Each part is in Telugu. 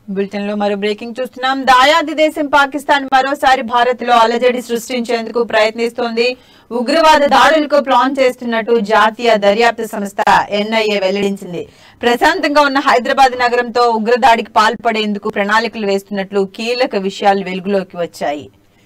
బులెటిన్ లో మరో బ్రేకింగ్ చూస్తున్నాం దాయాది దేశం పాకిస్తాన్ మరోసారి భారత్ లో అలజడి సృష్టించేందుకు ప్రయత్నిస్తోంది ఉగ్రవాద దాడులకు ప్లాన్ చేస్తున్నట్టు జాతీయ దర్యాప్తు సంస్థ ఎన్ఐఏ వెల్లడించింది ప్రశాంతంగా ఉన్న హైదరాబాద్ నగరంతో ఉగ్రదాడికి పాల్పడేందుకు ప్రణాళికలు వేస్తున్నట్లు కీలక విషయాలు వెలుగులోకి వచ్చాయి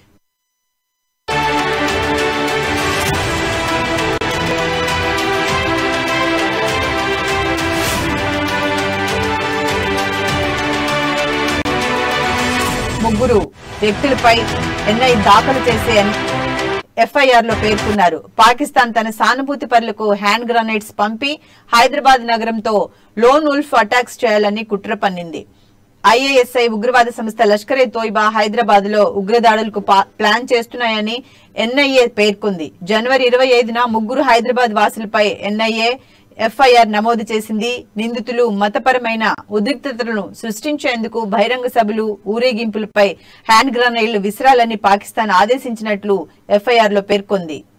ముగ్గురు వ్యక్తులపై ఎన్ఐ దాఖలు చేసే ఎఫ్ఐఆర్ లో పేర్కొన్నారు పాకిస్తాన్ తన సానుభూతి పరులకు హ్యాండ్ గ్రనైట్స్ పంపి హైదరాబాద్ నగరంతో లోన్ ఉల్ఫ్ అటాక్స్ చేయాలని కుట్ర పన్నింది ఐఏఎస్ఐ ఉగ్రవాద సంస్థ లష్కర్ ఏ తోయిబా హైదరాబాద్ లో ఉగ్రదాడులకు పా- ప్లాన్ చేస్తున్నాయని ఎన్ఐఏ పేర్కొంది జనవరి ఇరవై ఐదున ముగ్గురు హైదరాబాద్ వాసులపై ఎన్ఐఏ ఎఫ్ఐఆర్ నమోదు చేసింది నిందితులు మతపరమైన ఉద్రిక్తతలను సృష్టించేందుకు బహిరంగ సభలు ఊరేగింపులపై హ్యాండ్ గ్రనైడ్లు విసిరాలని పాకిస్తాన్ ఆదేశించినట్లు ఎఫ్ఐఆర్ లో పేర్కొంది